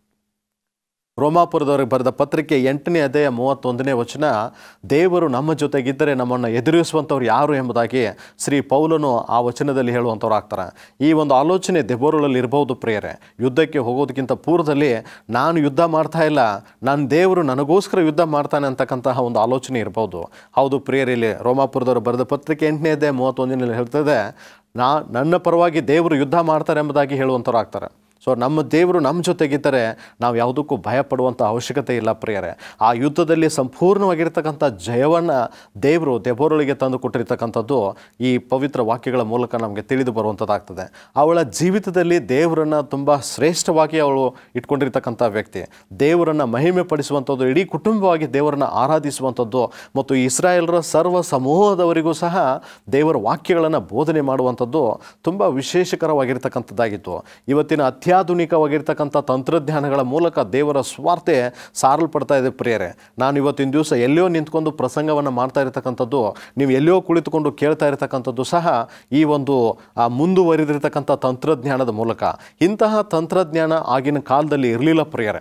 S2: ರೋಮಾಪುರದವರಿಗೆ ಬರೆದ ಪತ್ರಿಕೆ ಎಂಟನೇ ಅಧ್ಯಾಯ ಮೂವತ್ತೊಂದನೇ ವಚನ ದೇವರು ನಮ್ಮ ಜೊತೆಗಿದ್ದರೆ ನಮ್ಮನ್ನು ಎದುರಿಸುವಂಥವ್ರು ಯಾರು ಎಂಬುದಾಗಿ ಶ್ರೀ ಪೌಲನು ಆ ವಚನದಲ್ಲಿ ಹೇಳುವಂಥವ್ರು ಆಗ್ತಾರೆ ಈ ಒಂದು ಆಲೋಚನೆ ದೆಬೋರುಗಳಲ್ಲಿ ಇರಬಹುದು ಪ್ರಿಯರೇ ಯುದ್ಧಕ್ಕೆ ಹೋಗೋದಕ್ಕಿಂತ ಪೂರ್ವದಲ್ಲಿ ನಾನು ಯುದ್ಧ ಮಾಡ್ತಾ ಇಲ್ಲ ನನ್ನ ದೇವರು ನನಗೋಸ್ಕರ ಯುದ್ಧ ಮಾಡ್ತಾನೆ ಅಂತಕ್ಕಂತಹ ಒಂದು ಆಲೋಚನೆ ಇರ್ಬೋದು ಹೌದು ಪ್ರಿಯರಲ್ಲಿ ರೋಮಾಪುರದವರು ಬರೆದ ಪತ್ರಿಕೆ ಎಂಟನೇ ಅಧ್ಯಾಯ ಮೂವತ್ತೊಂದನೇ ಹೇಳ್ತದೆ ನಾ ನನ್ನ ಪರವಾಗಿ ದೇವರು ಯುದ್ಧ ಮಾಡ್ತಾರೆ ಎಂಬುದಾಗಿ ಹೇಳುವಂಥವ್ರು ಆಗ್ತಾರೆ ಸೊ ನಮ್ಮ ದೇವರು ನಮ್ಮ ಜೊತೆಗಿದ್ದರೆ ನಾವು ಯಾವುದಕ್ಕೂ ಭಯಪಡುವಂಥ ಅವಶ್ಯಕತೆ ಇಲ್ಲ ಪ್ರಿಯರೇ ಆ ಯುದ್ಧದಲ್ಲಿ ಸಂಪೂರ್ಣವಾಗಿರ್ತಕ್ಕಂಥ ಜಯವನ್ನು ದೇವರು ದೆಬೋರೊಳಗೆ ತಂದು ಕೊಟ್ಟಿರ್ತಕ್ಕಂಥದ್ದು ಈ ಪವಿತ್ರ ವಾಕ್ಯಗಳ ಮೂಲಕ ನಮಗೆ ತಿಳಿದು ಬರುವಂಥದ್ದಾಗ್ತದೆ ಅವಳ ಜೀವಿತದಲ್ಲಿ ದೇವರನ್ನು ತುಂಬ ಶ್ರೇಷ್ಠವಾಗಿ ಅವಳು ಇಟ್ಕೊಂಡಿರ್ತಕ್ಕಂಥ ವ್ಯಕ್ತಿ ದೇವರನ್ನು ಮಹಿಮೆ ಪಡಿಸುವಂಥದ್ದು ಇಡೀ ಕುಟುಂಬವಾಗಿ ದೇವರನ್ನು ಆರಾಧಿಸುವಂಥದ್ದು ಮತ್ತು ಇಸ್ರಾಯೇಲರ ಸರ್ವ ಸಮೂಹದವರಿಗೂ ಸಹ ದೇವರ ವಾಕ್ಯಗಳನ್ನು ಬೋಧನೆ ಮಾಡುವಂಥದ್ದು ತುಂಬ ವಿಶೇಷಕರವಾಗಿರ್ತಕ್ಕಂಥದ್ದಾಗಿತ್ತು ಇವತ್ತಿನ ಅತ್ಯಾಧುನಿಕವಾಗಿರ್ತಕ್ಕಂಥ ತಂತ್ರಜ್ಞಾನಗಳ ಮೂಲಕ ದೇವರ ಸ್ವಾರ್ತೆ ಸಾರಲ್ಪಡ್ತಾ ಇದೆ ಪ್ರಿಯರೇ ನಾನು ಇವತ್ತಿನ ದಿವಸ ಎಲ್ಲೋ ನಿಂತ್ಕೊಂಡು ಪ್ರಸಂಗವನ್ನು ಮಾಡ್ತಾ ಇರತಕ್ಕಂಥದ್ದು ನೀವು ಎಲ್ಲೋ ಕುಳಿತುಕೊಂಡು ಕೇಳ್ತಾ ಇರತಕ್ಕಂಥದ್ದು ಸಹ ಈ ಒಂದು ಆ, ಮುಂದುವರಿದಿರ್ತಕ್ಕಂಥ ತಂತ್ರಜ್ಞಾನದ ಮೂಲಕ ಇಂತಹ ತಂತ್ರಜ್ಞಾನ ಆಗಿನ ಕಾಲದಲ್ಲಿ ಇರಲಿಲ್ಲ ಪ್ರಿಯರೇ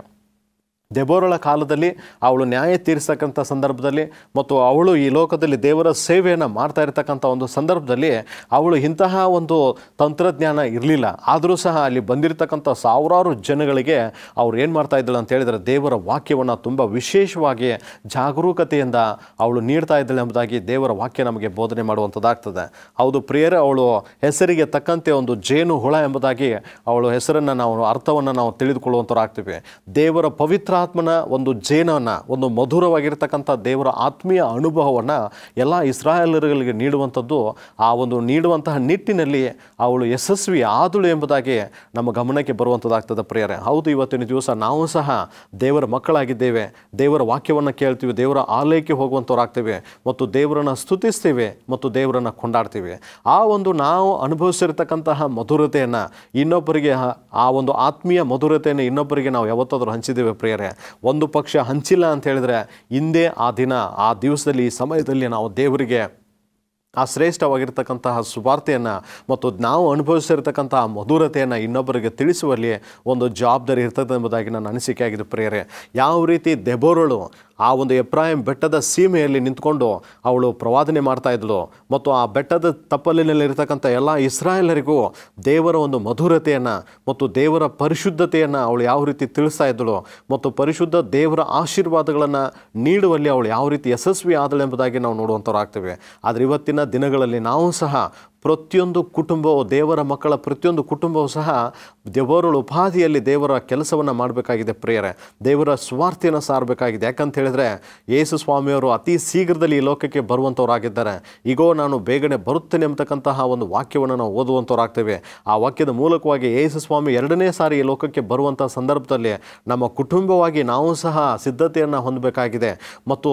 S2: ದೆಬೋರಳ ಕಾಲದಲ್ಲಿ ಅವಳು ನ್ಯಾಯ ತೀರಿಸ್ತಕ್ಕಂಥ ಸಂದರ್ಭದಲ್ಲಿ ಮತ್ತು ಅವಳು ಈ ಲೋಕದಲ್ಲಿ ದೇವರ ಸೇವೆಯನ್ನು ಮಾಡ್ತಾ ಇರತಕ್ಕಂಥ ಒಂದು ಸಂದರ್ಭದಲ್ಲಿ ಅವಳು ಇಂತಹ ಒಂದು ತಂತ್ರಜ್ಞಾನ ಇರಲಿಲ್ಲ ಆದರೂ ಸಹ ಅಲ್ಲಿ ಬಂದಿರತಕ್ಕಂಥ ಸಾವಿರಾರು ಜನಗಳಿಗೆ ಅವ್ರು ಏನು ಮಾಡ್ತಾ ಇದ್ದಾಳೆ ಅಂತ ಹೇಳಿದರೆ ದೇವರ ವಾಕ್ಯವನ್ನು ತುಂಬ ವಿಶೇಷವಾಗಿ ಜಾಗರೂಕತೆಯಿಂದ ಅವಳು ನೀಡ್ತಾ ಇದ್ದಾಳೆ ಎಂಬುದಾಗಿ ದೇವರ ವಾಕ್ಯ ನಮಗೆ ಬೋಧನೆ ಮಾಡುವಂಥದ್ದಾಗ್ತದೆ ಹೌದು ಪ್ರಿಯರೇ ಅವಳು ಹೆಸರಿಗೆ ತಕ್ಕಂತೆ ಒಂದು ಜೇನು ಹುಳ ಎಂಬುದಾಗಿ ಅವಳು ಹೆಸರನ್ನು ನಾವು ಅರ್ಥವನ್ನು ನಾವು ತಿಳಿದುಕೊಳ್ಳುವಂಥವ್ರಾಗ್ತೀವಿ ದೇವರ ಪವಿತ್ರಾತ್ಮನ ಒಂದು ಜೇನನ್ನು ಒಂದು ಮಧುರವಾಗಿರ್ತಕ್ಕಂಥ ದೇವರ ಆತ್ಮೀಯ ಅನುಭವವನ್ನು ಎಲ್ಲ ಇಸ್ರಾಯೇಲರುಗಳಿಗೆ ನೀಡುವಂಥದ್ದು ಆ ಒಂದು ನೀಡುವಂತಹ ನಿಟ್ಟಿನಲ್ಲಿ ಅವಳು ಯಶಸ್ವಿ ಆದಳು ಎಂಬುದಾಗಿ ನಮ್ಮ ಗಮನಕ್ಕೆ ಬರುವಂಥದ್ದಾಗ್ತದೆ ಪ್ರಿಯರೇ ಹೌದು ಇವತ್ತಿನ ದಿವಸ ನಾವು ಸಹ ದೇವರ ಮಕ್ಕಳಾಗಿದ್ದೇವೆ ದೇವರ ವಾಕ್ಯವನ್ನು ಕೇಳ್ತೀವಿ ದೇವರ ಆಲಯಕ್ಕೆ ಹೋಗುವಂಥವ್ರಾಗ್ತೇವೆ ಮತ್ತು ದೇವರನ್ನು ಸ್ತುತಿಸ್ತೀವಿ ಮತ್ತು ದೇವರನ್ನು ಕೊಂಡಾಡ್ತೀವಿ ಆ ಒಂದು ನಾವು ಅನುಭವಿಸಿರ್ತಕ್ಕಂತಹ ಮಧುರತೆಯನ್ನು ಇನ್ನೊಬ್ಬರಿಗೆ ಆ- ಆ ಒಂದು ಆತ್ಮೀಯ ಮಧುರತೆಯನ್ನು ಇನ್ನೊಬ್ಬರಿಗೆ ನಾವು ಯಾವತ್ತಾದರೂ ಹಂಚಿದ್ದೇವೆ ಪ್ರಿಯರೇ ಒಂದು ಪಕ್ಷ ಹಂಚಿಲ್ಲ ಅಂತ ಹೇಳಿದ್ರೆ ಹಿಂದೆ ಆ ದಿನ ಆ ದಿವಸದಲ್ಲಿ ಈ ಸಮಯದಲ್ಲಿ ನಾವು ದೇವರಿಗೆ ಆ ಶ್ರೇಷ್ಠವಾಗಿರ್ತಕ್ಕಂತಹ ಸುವಾರ್ತೆಯನ್ನು ಮತ್ತು ನಾವು ಅನುಭವಿಸಿರ್ತಕ್ಕಂತಹ ಮಧುರತೆಯನ್ನು ಇನ್ನೊಬ್ಬರಿಗೆ ತಿಳಿಸುವಲ್ಲಿ ಒಂದು ಜವಾಬ್ದಾರಿ ಇರ್ತದೆ ಎಂಬುದಾಗಿ ನನ್ನ ಅನಿಸಿಕೆ ಆಗಿದೆ ಪ್ರಿಯರೇ ಯಾವ ರೀತಿ ದೆಬೋರಳು ಆ ಒಂದು ಎಪ್ರಾಯಿಂ ಬೆಟ್ಟದ ಸೀಮೆಯಲ್ಲಿ ನಿಂತ್ಕೊಂಡು ಅವಳು ಪ್ರವಾದನೆ ಮಾಡ್ತಾ ಇದ್ಳು ಮತ್ತು ಆ ಬೆಟ್ಟದ ತಪ್ಪಲಿನಲ್ಲಿರ್ತಕ್ಕಂಥ ಎಲ್ಲ ಇಸ್ರಾಯೇಲರಿಗೂ ದೇವರ ಒಂದು ಮಧುರತೆಯನ್ನು ಮತ್ತು ದೇವರ ಪರಿಶುದ್ಧತೆಯನ್ನು ಅವಳು ಯಾವ ರೀತಿ ತಿಳಿಸ್ತಾ ಇದ್ದಳು ಮತ್ತು ಪರಿಶುದ್ಧ ದೇವರ ಆಶೀರ್ವಾದಗಳನ್ನು ನೀಡುವಲ್ಲಿ ಅವಳು ಯಾವ ರೀತಿ ಯಶಸ್ವಿ ಆದಳು ಎಂಬುದಾಗಿ ನಾವು ನೋಡುವಂಥವ್ರಾಗ್ತೇವೆ ಆದರೆ ಇವತ್ತಿನ ದಿನಗಳಲ್ಲಿ ನಾವು ಸಹ ಪ್ರತಿಯೊಂದು ಕುಟುಂಬವು ದೇವರ ಮಕ್ಕಳ ಪ್ರತಿಯೊಂದು ಕುಟುಂಬವು ಸಹ ದೇವರುಳ ಉಪಾಧಿಯಲ್ಲಿ ದೇವರ ಕೆಲಸವನ್ನು ಮಾಡಬೇಕಾಗಿದೆ ಪ್ರಿಯರೇ ದೇವರ ಸ್ವಾರ್ಥಿಯನ್ನು ಸಾರಬೇಕಾಗಿದೆ ಯಾಕಂತ ಹೇಳಿದ್ರೆ ಯೇಸು ಸ್ವಾಮಿಯವರು ಅತಿ ಶೀಘ್ರದಲ್ಲಿ ಈ ಲೋಕಕ್ಕೆ ಬರುವಂಥವರಾಗಿದ್ದಾರೆ ಈಗೋ ನಾನು ಬೇಗನೆ ಬರುತ್ತೇನೆ ಎಂಬತಕ್ಕಂತಹ ಒಂದು ವಾಕ್ಯವನ್ನು ನಾವು ಓದುವಂಥವರಾಗ್ತೇವೆ ಆ ವಾಕ್ಯದ ಮೂಲಕವಾಗಿ ಯೇಸು ಸ್ವಾಮಿ ಎರಡನೇ ಸಾರಿ ಈ ಲೋಕಕ್ಕೆ ಬರುವಂಥ ಸಂದರ್ಭದಲ್ಲಿ ನಮ್ಮ ಕುಟುಂಬವಾಗಿ ನಾವು ಸಹ ಸಿದ್ಧತೆಯನ್ನು ಹೊಂದಬೇಕಾಗಿದೆ ಮತ್ತು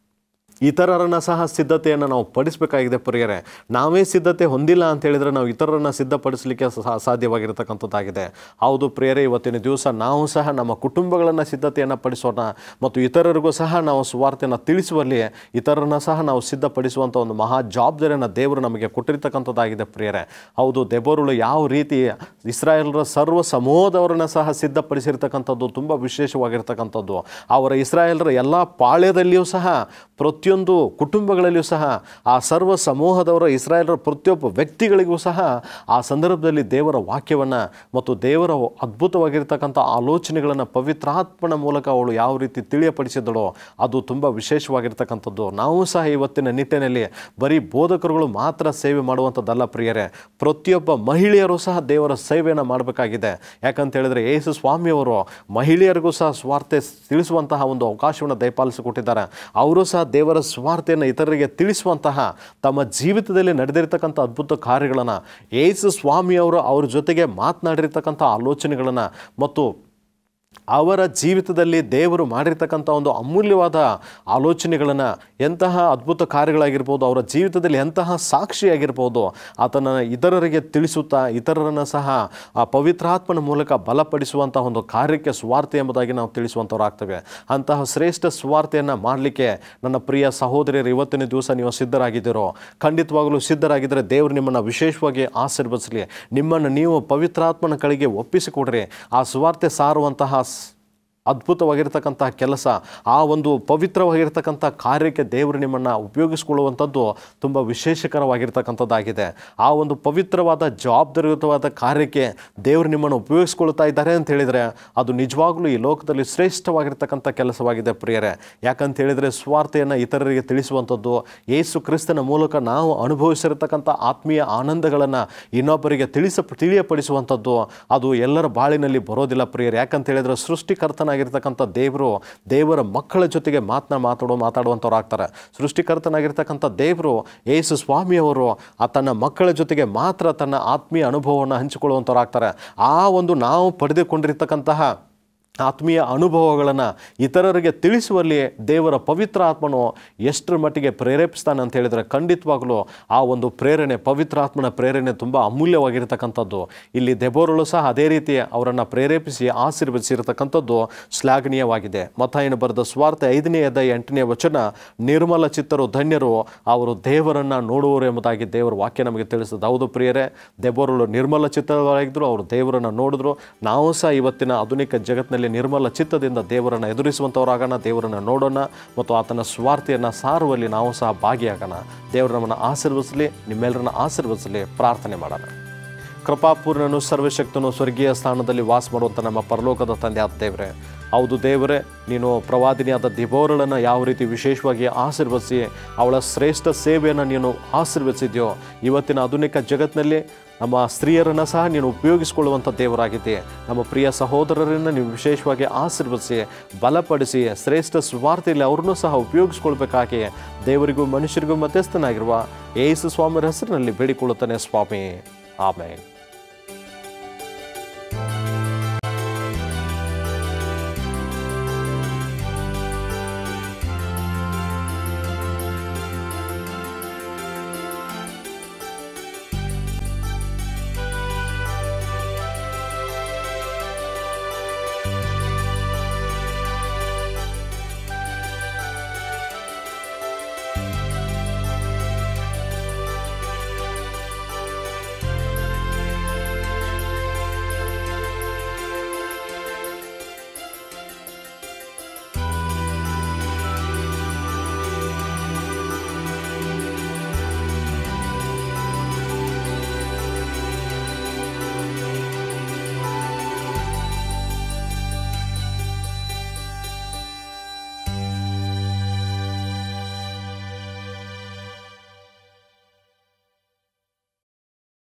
S2: ಇತರರನ್ನ ಸಹ ಸಿದ್ಧತೆಯನ್ನು ನಾವು ಪಡಿಸಬೇಕಾಗಿದೆ ಪ್ರಿಯರೇ ನಾವೇ ಸಿದ್ಧತೆ ಹೊಂದಿಲ್ಲ ಅಂತ ಹೇಳಿದರೆ ನಾವು ಇತರರನ್ನ ಸಿದ್ಧಪಡಿಸಲಿಕ್ಕೆ ಸಹ ಸಾಧ್ಯವಾಗಿರತಕ್ಕಂಥದ್ದಾಗಿದೆ ಹೌದು ಪ್ರಿಯರೇ ಇವತ್ತಿನ ದಿವಸ ನಾವು ಸಹ ನಮ್ಮ ಕುಟುಂಬಗಳನ್ನು ಸಿದ್ಧತೆಯನ್ನು ಪಡಿಸೋಣ ಮತ್ತು ಇತರರಿಗೂ ಸಹ ನಾವು ಸುವಾರ್ತೆಯನ್ನು ತಿಳಿಸುವಲ್ಲಿ ಇತರರನ್ನ ಸಹ ನಾವು ಸಿದ್ಧಪಡಿಸುವಂಥ ಒಂದು ಮಹಾ ಜವಾಬ್ದಾರಿಯನ್ನು ದೇವರು ನಮಗೆ ಕೊಟ್ಟಿರ್ತಕ್ಕಂಥದ್ದಾಗಿದೆ ಪ್ರಿಯರೇ ಹೌದು ದೆಬೋರುಳು ಯಾವ ರೀತಿ ಇಸ್ರಾಯೇಲರ ಸರ್ವ ಸಮೂಹದವರನ್ನ ಸಹ ಸಿದ್ಧಪಡಿಸಿರ್ತಕ್ಕಂಥದ್ದು ತುಂಬ ವಿಶೇಷವಾಗಿರ್ತಕ್ಕಂಥದ್ದು ಅವರ ಇಸ್ರಾಯೇಲರ ಎಲ್ಲ ಪಾಳ್ಯದಲ್ಲಿಯೂ ಸಹ ಪ್ರತಿಯೊಂದು ಕುಟುಂಬಗಳಲ್ಲಿಯೂ ಸಹ ಆ ಸರ್ವ ಸಮೂಹದವರ ಇಸ್ರಾಯೇಲರ ಪ್ರತಿಯೊಬ್ಬ ವ್ಯಕ್ತಿಗಳಿಗೂ ಸಹ ಆ ಸಂದರ್ಭದಲ್ಲಿ ದೇವರ ವಾಕ್ಯವನ್ನು ಮತ್ತು ದೇವರ ಅದ್ಭುತವಾಗಿರ್ತಕ್ಕಂಥ ಆಲೋಚನೆಗಳನ್ನು ಪವಿತ್ರಾತ್ಮನ ಮೂಲಕ ಅವಳು ಯಾವ ರೀತಿ ತಿಳಿಯಪಡಿಸಿದಳೋ ಅದು ತುಂಬ ವಿಶೇಷವಾಗಿರ್ತಕ್ಕಂಥದ್ದು ನಾವು ಸಹ ಇವತ್ತಿನ ನಿಟ್ಟಿನಲ್ಲಿ ಬರೀ ಬೋಧಕರುಗಳು ಮಾತ್ರ ಸೇವೆ ಮಾಡುವಂಥದ್ದಲ್ಲ ಪ್ರಿಯರೇ ಪ್ರತಿಯೊಬ್ಬ ಮಹಿಳೆಯರು ಸಹ ದೇವರ ಸೇವೆಯನ್ನು ಮಾಡಬೇಕಾಗಿದೆ ಯಾಕಂತ ಹೇಳಿದ್ರೆ ಯೇಸು ಸ್ವಾಮಿಯವರು ಮಹಿಳೆಯರಿಗೂ ಸಹ ಸ್ವಾರ್ಥ ತಿಳಿಸುವಂತಹ ಒಂದು ಅವಕಾಶವನ್ನು ದಯಪಾಲಿಸಿಕೊಟ್ಟಿದ್ದಾರೆ ಅವರು ಸಹ ದೇವರ ಸ್ವಾರ್ಥೆಯನ್ನು ಇತರರಿಗೆ ತಿಳಿಸುವಂತಹ ತಮ್ಮ ಜೀವಿತದಲ್ಲಿ ನಡೆದಿರ್ತಕ್ಕಂಥ ಅದ್ಭುತ ಕಾರ್ಯಗಳನ್ನು ಯೇಸು ಸ್ವಾಮಿಯವರು ಅವ್ರ ಜೊತೆಗೆ ಮಾತನಾಡಿರ್ತಕ್ಕಂಥ ಆಲೋಚನೆಗಳನ್ನು ಮತ್ತು ಅವರ ಜೀವಿತದಲ್ಲಿ ದೇವರು ಮಾಡಿರ್ತಕ್ಕಂಥ ಒಂದು ಅಮೂಲ್ಯವಾದ ಆಲೋಚನೆಗಳನ್ನು ಎಂತಹ ಅದ್ಭುತ ಕಾರ್ಯಗಳಾಗಿರ್ಬೋದು ಅವರ ಜೀವಿತದಲ್ಲಿ ಎಂತಹ ಸಾಕ್ಷಿಯಾಗಿರ್ಬೋದು ಆತನ ಇತರರಿಗೆ ತಿಳಿಸುತ್ತಾ ಇತರರನ್ನು ಸಹ ಆ ಪವಿತ್ರಾತ್ಮನ ಮೂಲಕ ಬಲಪಡಿಸುವಂಥ ಒಂದು ಕಾರ್ಯಕ್ಕೆ ಸ್ವಾರ್ಥ ಎಂಬುದಾಗಿ ನಾವು ತಿಳಿಸುವಂಥವ್ರಾಗ್ತೇವೆ ಅಂತಹ ಶ್ರೇಷ್ಠ ಸ್ವಾರ್ಥೆಯನ್ನು ಮಾಡಲಿಕ್ಕೆ ನನ್ನ ಪ್ರಿಯ ಸಹೋದರಿಯರು ಇವತ್ತಿನ ದಿವಸ ನೀವು ಸಿದ್ಧರಾಗಿದ್ದೀರೋ ಖಂಡಿತವಾಗಲೂ ಸಿದ್ಧರಾಗಿದ್ದರೆ ದೇವರು ನಿಮ್ಮನ್ನು ವಿಶೇಷವಾಗಿ ಆಶೀರ್ವದಿಸಲಿ ನಿಮ್ಮನ್ನು ನೀವು ಪವಿತ್ರಾತ್ಮನ ಕಡೆಗೆ ಒಪ್ಪಿಸಿಕೊಡ್ರಿ ಆ ಸುವಾರ್ತೆ ಸಾರುವಂತಹ ಸ್- ಅದ್ಭುತವಾಗಿರ್ತಕ್ಕಂಥ ಕೆಲಸ ಆ ಒಂದು ಪವಿತ್ರವಾಗಿರ್ತಕ್ಕಂಥ ಕಾರ್ಯಕ್ಕೆ ದೇವರು ನಿಮ್ಮನ್ನು ಉಪಯೋಗಿಸ್ಕೊಳ್ಳುವಂಥದ್ದು ತುಂಬ ವಿಶೇಷಕರವಾಗಿರ್ತಕ್ಕಂಥದ್ದಾಗಿದೆ ಆ ಒಂದು ಪವಿತ್ರವಾದ ಜವಾಬ್ದಾರಿಯುತವಾದ ಕಾರ್ಯಕ್ಕೆ ದೇವರು ನಿಮ್ಮನ್ನು ಉಪಯೋಗಿಸ್ಕೊಳ್ತಾ ಇದ್ದಾರೆ ಅಂತ ಹೇಳಿದರೆ ಅದು ನಿಜವಾಗ್ಲೂ ಈ ಲೋಕದಲ್ಲಿ ಶ್ರೇಷ್ಠವಾಗಿರ್ತಕ್ಕಂಥ ಕೆಲಸವಾಗಿದೆ ಪ್ರಿಯರೇ ಯಾಕಂತ ಹೇಳಿದರೆ ಸ್ವಾರ್ಥೆಯನ್ನು ಇತರರಿಗೆ ತಿಳಿಸುವಂಥದ್ದು ಯೇಸು ಕ್ರಿಸ್ತನ ಮೂಲಕ ನಾವು ಅನುಭವಿಸಿರ್ತಕ್ಕಂಥ ಆತ್ಮೀಯ ಆನಂದಗಳನ್ನು ಇನ್ನೊಬ್ಬರಿಗೆ ತಿಳಿಸ ತಿಳಿಯಪಡಿಸುವಂಥದ್ದು ಅದು ಎಲ್ಲರ ಬಾಳಿನಲ್ಲಿ ಬರೋದಿಲ್ಲ ಪ್ರಿಯರು ಯಾಕಂತ ಹೇಳಿದ್ರೆ ಸೃಷ್ಟಿಕರ್ತನಾಗಿರ್ತಕ್ಕಂಥ ದೇವರು ದೇವರ ಮಕ್ಕಳ ಜೊತೆಗೆ ಮಾತನ್ನ ಮಾತಾಡೋ ಮಾತಾಡುವಂಥವ್ರು ಆಗ್ತಾರೆ ಸೃಷ್ಟಿಕರ್ತನಾಗಿರ್ತಕ್ಕಂಥ ದೇವರು ಯೇಸು ಸ್ವಾಮಿಯವರು ಆ ತನ್ನ ಮಕ್ಕಳ ಜೊತೆಗೆ ಮಾತ್ರ ತನ್ನ ಆತ್ಮೀಯ ಅನುಭವವನ್ನು ಹಂಚಿಕೊಳ್ಳುವಂಥವ್ರು ಆಗ್ತಾರೆ ಆ ಒಂದು ನಾವು ಪಡೆದುಕೊಂಡಿರ್ತಕ್ಕಂತಹ ಆತ್ಮೀಯ ಅನುಭವಗಳನ್ನು ಇತರರಿಗೆ ತಿಳಿಸುವಲ್ಲಿ ದೇವರ ಪವಿತ್ರ ಆತ್ಮನು ಎಷ್ಟರ ಮಟ್ಟಿಗೆ ಪ್ರೇರೇಪಿಸ್ತಾನೆ ಅಂತ ಹೇಳಿದರೆ ಖಂಡಿತವಾಗಲೂ ಆ ಒಂದು ಪ್ರೇರಣೆ ಪವಿತ್ರ ಆತ್ಮನ ಪ್ರೇರಣೆ ತುಂಬ ಅಮೂಲ್ಯವಾಗಿರ್ತಕ್ಕಂಥದ್ದು ಇಲ್ಲಿ ದೆಬೋರಳು ಸಹ ಅದೇ ರೀತಿ ಅವರನ್ನು ಪ್ರೇರೇಪಿಸಿ ಆಶೀರ್ವದಿಸಿರ್ತಕ್ಕಂಥದ್ದು ಶ್ಲಾಘನೀಯವಾಗಿದೆ ಮತಾಯನ ಬರೆದ ಸ್ವಾರ್ಥ ಐದನೇ ಅದ ಎಂಟನೇ ವಚನ ನಿರ್ಮಲ ಚಿತ್ತರು ಧನ್ಯರು ಅವರು ದೇವರನ್ನು ನೋಡುವರು ಎಂಬುದಾಗಿ ದೇವರ ವಾಕ್ಯ ನಮಗೆ ತಿಳಿಸ್ತದೆ ಹೌದು ಪ್ರಿಯರೇ ದೆಬೋರಳು ನಿರ್ಮಲ ಚಿತ್ತರಾಗಿದ್ದರು ಅವರು ದೇವರನ್ನು ನೋಡಿದ್ರು ನಾವು ಸಹ ಇವತ್ತಿನ ಆಧುನಿಕ ಜಗತ್ತಿನಲ್ಲಿ ನಿರ್ಮಲ ಚಿತ್ತದಿಂದ ದೇವರನ್ನು ಎದುರಿಸುವಂಥವರಾಗೋಣ ದೇವರನ್ನು ನೋಡೋಣ ಮತ್ತು ಆತನ ಸ್ವಾರ್ಥೆಯನ್ನು ಸಾರುವಲ್ಲಿ ನಾವು ಸಹ ಭಾಗಿಯಾಗೋಣ ದೇವರು ನಮ್ಮನ್ನು ಆಶೀರ್ವದಿಸಲಿ ನಿಮ್ಮೆಲ್ಲರನ್ನ ಆಶೀರ್ವದಿಸಲಿ ಪ್ರಾರ್ಥನೆ ಮಾಡೋಣ ಕೃಪಾಪೂರ್ಣನು ಸರ್ವಶಕ್ತನು ಸ್ವರ್ಗೀಯ ಸ್ಥಾನದಲ್ಲಿ ವಾಸ ಮಾಡುವಂಥ ನಮ್ಮ ಪರಲೋಕದ ತಂದೆ ಆದ ದೇವರೇ ಹೌದು ದೇವರೇ ನೀನು ಪ್ರವಾದಿನಿಯಾದ ದಿಬೋರಳನ್ನು ಯಾವ ರೀತಿ ವಿಶೇಷವಾಗಿ ಆಶೀರ್ವದಿಸಿ ಅವಳ ಶ್ರೇಷ್ಠ ಸೇವೆಯನ್ನು ನೀನು ಆಶೀರ್ವದಿಸಿದ್ಯೋ ಇವತ್ತಿನ ಆಧುನಿಕ ಜಗತ್ತಿನಲ್ಲಿ ನಮ್ಮ ಸ್ತ್ರೀಯರನ್ನು ಸಹ ನೀನು ಉಪಯೋಗಿಸಿಕೊಳ್ಳುವಂಥ ದೇವರಾಗಿದ್ದೆ ನಮ್ಮ ಪ್ರಿಯ ಸಹೋದರರನ್ನು ನೀವು ವಿಶೇಷವಾಗಿ ಆಶೀರ್ವದಿಸಿ ಬಲಪಡಿಸಿ ಶ್ರೇಷ್ಠ ಸ್ವಾರ್ಥಿಯಲ್ಲಿ ಅವ್ರನ್ನೂ ಸಹ ಉಪಯೋಗಿಸ್ಕೊಳ್ಬೇಕಾಗಿ ದೇವರಿಗೂ ಮನುಷ್ಯರಿಗೂ ಮಧ್ಯಸ್ಥನಾಗಿರುವ ಯೇಸು ಸ್ವಾಮಿಯ ಹೆಸರಿನಲ್ಲಿ ಬೇಡಿಕೊಳ್ಳುತ್ತಾನೆ ಸ್ವಾಮಿ ಆಮೇಲೆ